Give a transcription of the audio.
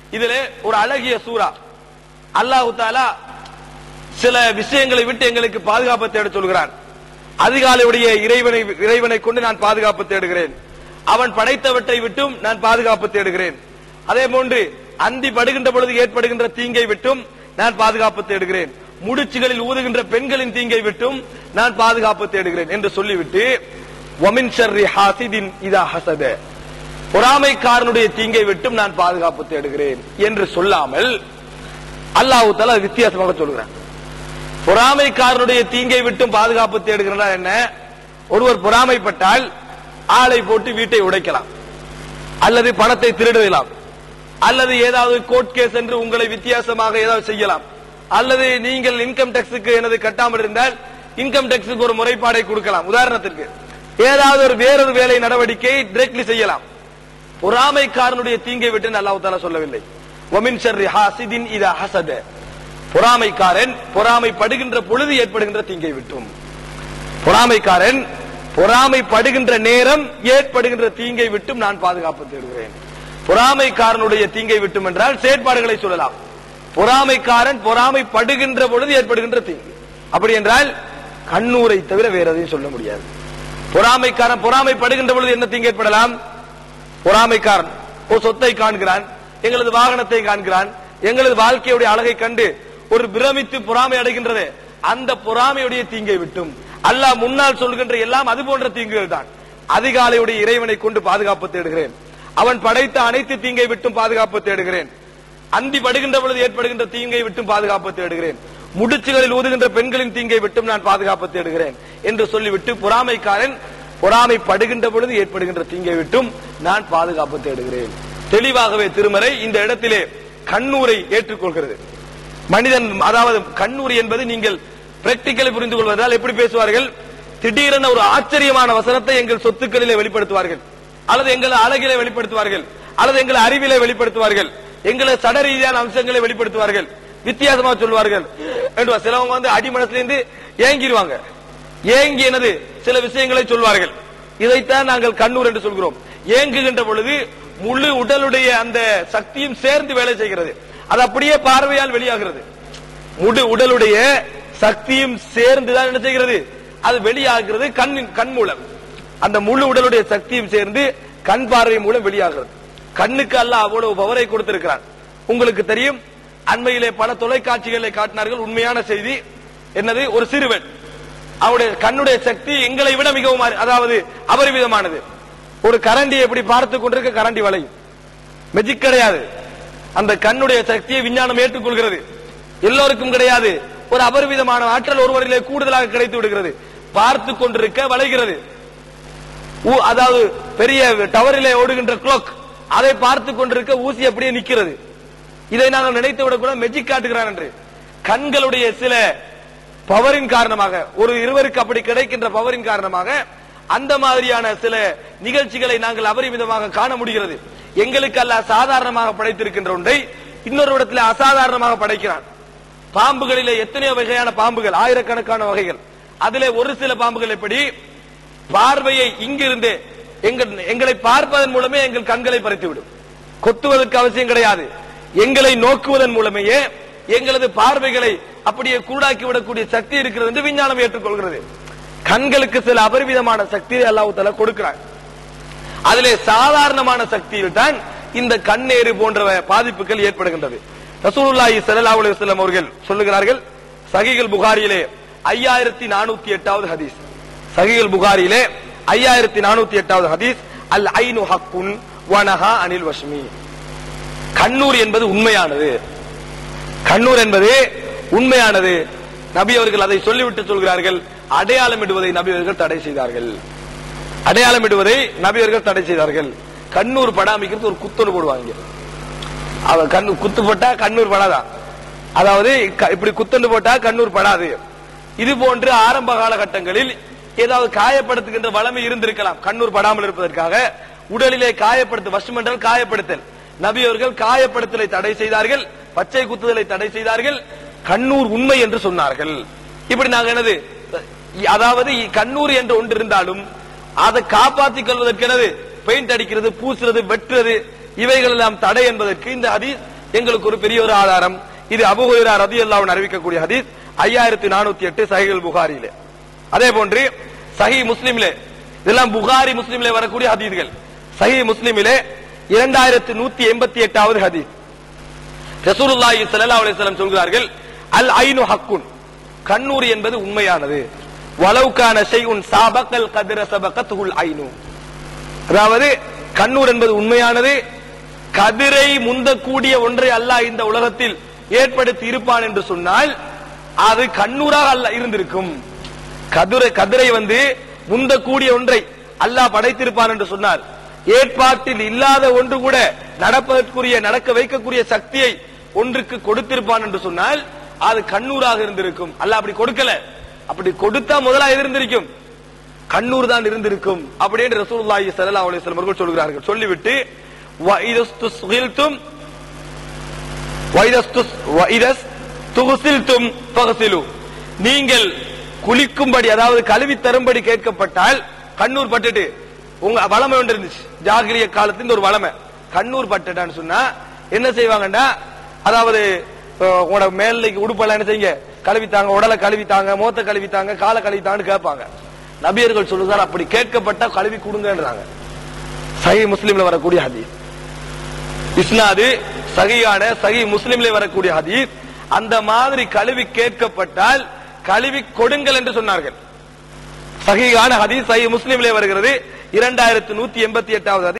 இதிலே ஒரு அழகிய சூரா அல்லாஹு தாலா சில விஷயங்களை விட்டு எங்களுக்கு பாதுகாப்பு தேட சொல்கிறான் அதிகாலையுடைய இறைவனை இறைவனை கொண்டு நான் பாதுகாப்பு தேடுகிறேன் அவன் படைத்தவற்றை விட்டும் நான் பாதுகாப்பு தேடுகிறேன் அதே போன்று அந்தி படுகின்ற பொழுது ஏற்படுகின்ற தீங்கை விட்டும் நான் பாதுகாப்பு தேடுகிறேன் முடிச்சுகளில் ஊதுகின்ற பெண்களின் தீங்கை விட்டும் நான் பாதுகாப்பு தேடுகிறேன் என்று சொல்லிவிட்டு ஒமின் ஷர்ரி ஹாசிதின் இதா ஹசத பொறாமைக்காரனுடைய தீங்கை விட்டும் நான் பாதுகாப்பு தேடுகிறேன் என்று சொல்லாமல் அல்லாஹு தலா வித்தியாசமாக சொல்கிறான் பொறாமைக்காரனுடைய தீங்கை விட்டும் பாதுகாப்பு தேடுகிறார் என்ன ஒருவர் பொறாமைப்பட்டால் ஆளை போட்டு வீட்டை உடைக்கலாம் அல்லது பணத்தை திருடலாம் அல்லது ஏதாவது கோர்ட் கேஸ் என்று உங்களை வித்தியாசமாக ஏதாவது செய்யலாம் அல்லது நீங்கள் இன்கம் டேக்ஸுக்கு எனது கட்டாமல் இருந்தால் இன்கம் டேக்ஸுக்கு ஒரு முறைப்பாடை கொடுக்கலாம் உதாரணத்திற்கு ஏதாவது ஒரு வேறொரு வேலை நடவடிக்கையை டிரெக்ட்லி செய்யலாம் பொறாமைக்காரனுடைய தீங்கை விட்டு அல்லாஹ் தாலா சொல்லவில்லை ஒமின் ஷர்ரி ஹாசிதின் இதா ஹசத பொறாமைக்காரன் பொறாமைப்படுகின்ற பொழுது ஏற்படுகின்ற தீங்கை விட்டும் பொறாமைக்காரன் பொறாமைப்படுகின்ற நேரம் ஏற்படுகின்ற தீங்கை விட்டும் நான் பாதுகாப்பு தேடுகிறேன் பொறாமைக்காரனுடைய தீங்கை விட்டும் என்றால் செயற்பாடுகளை சொல்லலாம் பொறாமைக்காரன் பொறாமைப்படுகின்ற பொழுது ஏற்படுகின்ற தீங்கு அப்படி என்றால் கண்ணூரை தவிர வேற எதையும் சொல்ல முடியாது பொறாமைக்காரன் பொறாமைப்படுகின்ற பொழுது என்ன தீங்கு ஏற்படலாம் பொறாமைக்காரன் ஒரு சொத்தை காண்கிறான் எங்களது வாகனத்தை காண்கிறான் எங்களது வாழ்க்கையுடைய அழகை கண்டு ஒரு பிரமித்து பொறாமை அடைகின்றது அந்த பொறாமையுடைய தீங்கை விட்டும் அல்லாஹ் முன்னால் சொல்கின்ற எல்லாம் அது போன்ற தீங்குகள் தான் அதிகாலையுடைய இறைவனை கொண்டு பாதுகாப்பு தேடுகிறேன் அவன் படைத்த அனைத்து தீங்கை விட்டும் பாதுகாப்பு தேடுகிறேன் அந்தி படுகின்ற பொழுது ஏற்படுகின்ற தீங்கை விட்டும் பாதுகாப்பு தேடுகிறேன் முடிச்சுகளில் ஊதுகின்ற பெண்களின் தீங்கை விட்டும் நான் பாதுகாப்பு தேடுகிறேன் என்று சொல்லிவிட்டு பொறாமைக்காரன் பொறாமைப்படுகின்ற பொழுது ஏற்படுகின்ற தீங்கை விட்டும் நான் பாதுகாப்பு தேடுகிறேன் தெளிவாகவே திருமறை இந்த இடத்திலே கண்ணூரை ஏற்றுக்கொள்கிறது மனிதன் அதாவது கண்ணூர் என்பது நீங்கள் பிராக்டிக்கலி புரிந்து கொள்வதால் எப்படி பேசுவார்கள் திடீரென ஒரு ஆச்சரியமான வசனத்தை எங்கள் சொத்துக்களிலே வெளிப்படுத்துவார்கள் அல்லது எங்கள் அழகிலே வெளிப்படுத்துவார்கள் அல்லது எங்கள் அறிவிலே வெளிப்படுத்துவார்கள் எங்களை சட ரீதியான அம்சங்களை வெளிப்படுத்துவார்கள் வித்தியாசமா சொல்வார்கள் என்று சிலவங்க வந்து அடிமனசுல இருந்து ஏங்கிடுவாங்க ஏங்கி எனது சில விஷயங்களை சொல்வார்கள் இதைத்தான் நாங்கள் கண்ணூர் என்று சொல்கிறோம் ஏங்குகின்ற பொழுது முழு உடலுடைய அந்த சக்தியும் சேர்ந்து வேலை செய்கிறது அது அப்படியே பார்வையால் வெளியாகிறது முழு உடலுடைய சக்தியும் சேர்ந்துதான் என்ன செய்கிறது அது வெளியாகிறது கண்ணின் கண் மூலம் அந்த முழு உடலுடைய சக்தியும் சேர்ந்து கண் பார்வை மூலம் வெளியாகிறது கண்ணுக்கு அல்ல அவ்வளவு பவரை கொடுத்திருக்கிறான் உங்களுக்கு தெரியும் அண்மையிலே பல தொலைக்காட்சிகளை காட்டினார்கள் உண்மையான செய்தி என்னது ஒரு சிறுவன் அவருடைய கண்ணுடைய சக்தி எங்களை விட மிகவும் அரி- அதாவது அபரிமிதமானது ஒரு கரண்டியை எப்படி பார்த்து கொண்டிருக்க கரண்டி வளையும் மெஜிக் கிடையாது அந்த கண்ணுடைய சக்தியை விஞ்ஞானம் ஏற்றுக்கொள்கிறது எல்லோருக்கும் கிடையாது ஒரு அபரிமிதமான ஆற்றல் ஒருவரிலே கூடுதலாக கிடைத்து விடுகிறது பார்த்து கொண்டிருக்க வளைகிறது ஊ- அதாவது பெரிய டவரிலே ஓடுகின்ற கிளாக் அதை பார்த்து கொண்டிருக்க ஊசி அப்படியே நிக்கிறது இதை நாங்கள் நினைத்து விடக்கூட மெஜிக் காட்டுகிறான் என்று கண்களுடைய சில பவரின் காரணமாக ஒரு இருவருக்கு அப்படி கிடைக்கின்ற பவரின் காரணமாக அந்த மாதிரியான சில நிகழ்ச்சிகளை நாங்கள் அபரிமிதமாக காண முடிகிறது எங்களுக்கு அல்ல சாதாரணமாக படைத்திருக்கின்ற ஒன்றை இன்னொரு இடத்துல அசாதாரணமாக படைக்கிறான் பாம்புகளிலே எத்தனையோ வகையான பாம்புகள் ஆயிரக்கணக்கான வகைகள் அதிலே ஒரு சில பாம்புகள் எப்படி பார்வையை இங்கிருந்து எங்கள் எங்களை பார்ப்பதன் மூலமே எங்கள் கண்களை பறித்துவிடும் கொத்துவதற்கு அவசியம் கிடையாது எங்களை நோக்குவதன் மூலமேயே எங்களது பார்வைகளை அப்படியே கூடாக்கி விடக்கூடிய சக்தி இருக்கிறது என்று விஞ்ஞானம் ஏற்றுக்கொள்கிறது கண்களுக்கு சில அபரிவிதமான சக்தியை அல்லாஹ் தஆலா கொடுக்கிறார் அதிலே சாதாரணமான சக்தியில் தான் இந்த கண்ணேறு போன்ற பாதிப்புகள் ஏற்படுகின்றது ரசூலுல்லாஹி ஸல்லல்லாஹு அலைஹி வஸல்லம் அவர்கள் சொல்லுகிறார்கள் சஹீஹுல் புகாரியிலே ஐயாயிரத்தி நானூத்தி எட்டாவது ஹதீஸ் சஹீஹுல் புகாரியிலே ஐயாயிரத்தி நானூத்தி எட்டாவது ஹதீஸ் அல் ஐனு ஹக்குன் வனஹா அனில் வஷ்மி கண்ணூர் என்பது உண்மையானது கண்ணூர் என்பது உண்மையானது நபி அவர்கள் அதை சொல்லிவிட்டு சொல்கிறார்கள் அடையாளமிடுவதை நபி அவர்கள் தடை செய்தார்கள் அடையாளமிடுவதை நபி அவர்கள் தடை செய்தார்கள் கண்ணூர் படாமிக்கிறது ஒரு குத்தொன்று போடுவாங்க அவ கண்ணு குத்து போட்டா கண்ணூர் படாதா அதாவது க- இப்படி குத்தண்டு போட்டா கண்ணூர் படாது இது போன்று ஆரம்ப காலகட்டங்களில் ஏதாவது காயப்படுத்துகின்ற வளமை இருந்திருக்கலாம் கண்ணூர் படாமல் இருப்பதற்காக உடலிலே காயப்படுத்து வசம் என்றால் காயப்படுத்தல் நபி அவர்கள் காயப்படுத்தலை தடை செய்தார்கள் பச்சை குத்துதலை தடை செய்தார்கள் கண்ணூர் உண்மை என்று சொன்னார்கள் இப்படி நாங்க என்னது அதாவது கண்ணூர் என்று ஒன்று இருந்தாலும் அதை காப்பாற்றிக் கொள்வதற்கு என்னது பெயிண்ட் அடிக்கிறது பூசுறது வெட்டுறது இவைகள் எல்லாம் தடை என்பதற்கு இந்த ஹதீஸ் எங்களுக்கு ஒரு பெரிய ஒரு ஆதாரம் இது அபு ஹுரைரா ரலியல்லாஹு அன்ஹு அறிவிக்கக்கூடிய ஹதீஸ் ஐயாயிரத்தி நானூத்தி எட்டு சஹீல் புகாரியிலே அதே போன்று சஹி முஸ்லிமிலே இதெல்லாம் புகாரி முஸ்லிமிலே வரக்கூடிய ஹதீஸ்கள் சஹி முஸ்லிமிலே இரண்டாயிரத்தி நூத்தி எண்பத்தி எட்டாவது ஹதீஸ் ரசூலுல்லாஹி ஸல்லல்லாஹு அலைஹி வஸல்லம் சொல்கிறார்கள் அல் ஐனு ஹக்குன் கண்ணூர் என்பது உண்மையானது வலவுக்கான ஷைஉன் சாபக்கல் கதிர சபகத்துல் ஐனு அதாவது கண்ணூர் என்பது உண்மையானது கதிரை முந்தக்கூடிய ஒன்றை அல்லாஹ் இந்த உலகத்தில் ஏற்படுத்தி இருப்பான் என்று சொன்னால் அது கண்ணூராக அல்ல இருந்திருக்கும் கதிரை கதிரை வந்து முந்தக்கூடிய ஒன்றை அல்லாஹ் படைத்திருப்பான் என்று சொன்னால் ஏற்பாட்டில் இல்லாத ஒன்று கூட நடப்பதற்குரிய நடக்க வைக்கக்கூடிய சக்தியை ஒன்றுக்கு கொடுத்திருப்பான் என்று சொன்னால் அது கண்ணூராக இருந்திருக்கும் அல்லாஹ் அப்படி கொடுக்கல அப்படி கொடுத்தா முதலா எது இருந்திருக்கும் கண்ணூர் தான் இருந்திருக்கும் அப்படின்னு ரசூலுல்லாஹி ஸல்லல்லாஹு அலைஹி வஸல்லம் அவர்கள் சொல்கிறார்கள் சொல்லிவிட்டு வைதஸ்துஸ்கில்தும் வைதஸ்துஸ் வைதஸ் துகுசில்தும் ஃபகசிலு நீங்கள் குளிக்கும்படி அதாவது கழுவி தரும்படி கேட்கப்பட்டால் கண்ணூர் பட்டுட்டு உங்க வளமை ஒன்று இருந்துச்சு ஜாகிரிய காலத்துல இந்த ஒரு வளமை கண்ணூர் பட்டுட்டான்னு சொன்னா என்ன செய்வாங்கடா அதாவது அஹ், உங்களோட மேலைக்கு உடுப்பெல்லாம் என்ன செய்யுங்க கழுவித்தாங்க உடலை கழுவித்தாங்க மோத்த கழுவித்தாங்க காலை கழுவித்தாங்கன்னு கேட்பாங்க நபியர்கள் சொல்லுகிறார் அப்படி கேட்கப்பட்டா கழுவி கொடுங்கன்றாங்க சஹி முஸ்லிம்ல வரக்கூடிய ஹதீஸ் இஸ்னாது சகியான சகி முஸ்லிம்ல வரக்கூடிய ஹதீஸ் அந்த மாதிரி கழுவி கேட்கப்பட்டால் கழுவி கொடுங்கள் என்று சொன்னார்கள் சகியான ஹதீஸ் சஹி முஸ்லிம்ல வருகிறது இரண்டாயிரத்து நூத்தி எண்பத்தி எட்டாவது